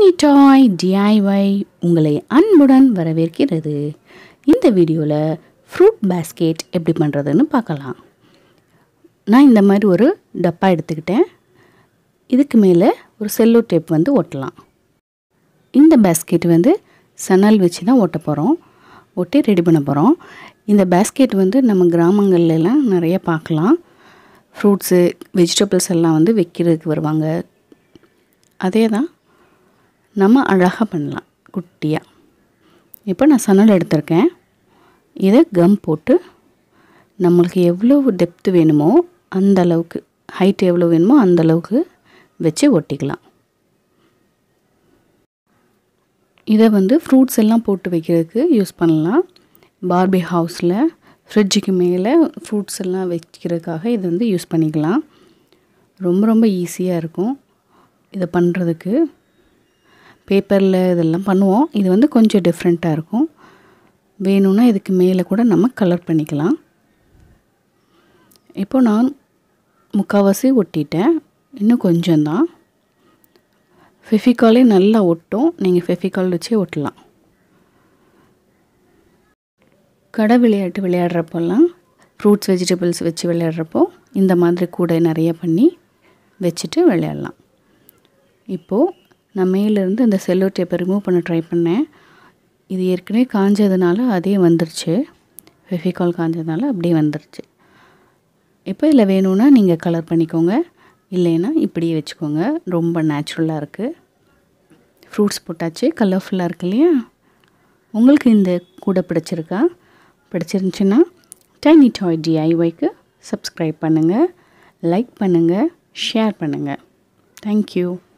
tiny டாய் DIY உங்களை அன்புடன் வரவேற்கிறது இந்த வீடியோவில் ஃப்ரூட் பேஸ்கெட் எப்படி பண்ணுறதுன்னு பார்க்கலாம் நான் இந்த மாதிரி ஒரு டப்பா எடுத்துக்கிட்டேன் இதுக்கு மேலே ஒரு செல்லோ டேப் வந்து ஒட்டலாம் இந்த பேஸ்கெட் வந்து சணல் வச்சு தான் ஒட்ட போகிறோம் ஒட்டி ரெடி பண்ண போகிறோம் இந்த பேஸ்கெட் வந்து நம்ம கிராமங்கள்ல எல்லாம் நிறைய பார்க்கலாம் ஃப்ரூட்ஸு வெஜிடபிள்ஸ் எல்லாம் வந்து விற்கிறதுக்கு வருவாங்க அதே தான் நம்ம அழகாக பண்ணலாம் குட்டியாக இப்போ நான் சணல் எடுத்திருக்கேன் இதை கம் போட்டு நம்மளுக்கு எவ்வளோ டெப்த்து வேணுமோ அந்த அளவுக்கு ஹைட் எவ்வளோ வேணுமோ அந்த அளவுக்கு வச்சு ஒட்டிக்கலாம் இதை வந்து ஃப்ரூட்ஸ் எல்லாம் போட்டு வைக்கிறதுக்கு யூஸ் பண்ணலாம் பார்பி ஹவுஸில் ஃப்ரிட்ஜுக்கு மேலே ஃப்ரூட்ஸ் எல்லாம் வைக்கிறதுக்காக இது வந்து யூஸ் பண்ணிக்கலாம் ரொம்ப ரொம்ப ஈஸியாக இருக்கும் இதை பண்ணுறதுக்கு பேப்பரில் இதெல்லாம் பண்ணுவோம் இது வந்து கொஞ்சம் டிஃப்ரெண்ட்டாக இருக்கும் வேணும்னா இதுக்கு மேலே கூட நம்ம கலர் பண்ணிக்கலாம் இப்போ நான் முக்கால்வாசி ஒட்டிட்டேன் இன்னும் கொஞ்சம்தான் ஃபெஃபிகாலே நல்லா ஒட்டும் நீங்கள் ஃபெஃபிகால் வச்சே ஒட்டலாம் கடை விளையாட்டு விளையாடுறப்போல்லாம் ஃப்ரூட்ஸ் வெஜிடபிள்ஸ் வச்சு விளையாடுறப்போ இந்த மாதிரி கூடை நிறைய பண்ணி வச்சுட்டு விளையாடலாம் இப்போது நான் மேலேருந்து இந்த செல்லோ டேப்பை ரிமூவ் பண்ண ட்ரை பண்ணேன் இது ஏற்கனவே காஞ்சதுனால அதே வந்துருச்சு ஃபெஃபிகால் காஞ்சதுனால அப்படியே வந்துருச்சு இப்போ இதில் வேணும்னா நீங்கள் கலர் பண்ணிக்கோங்க இல்லைன்னா இப்படியே வச்சுக்கோங்க ரொம்ப நேச்சுரலாக இருக்குது ஃப்ரூட்ஸ் போட்டாச்சு கலர்ஃபுல்லாக இருக்கு இல்லையா உங்களுக்கு இந்த கூடை பிடிச்சிருக்கா பிடிச்சிருந்துச்சின்னா டைனி டாய் டிஐஒய்க்கு சப்ஸ்கிரைப் பண்ணுங்கள் லைக் பண்ணுங்கள் ஷேர் பண்ணுங்கள் தேங்க்யூ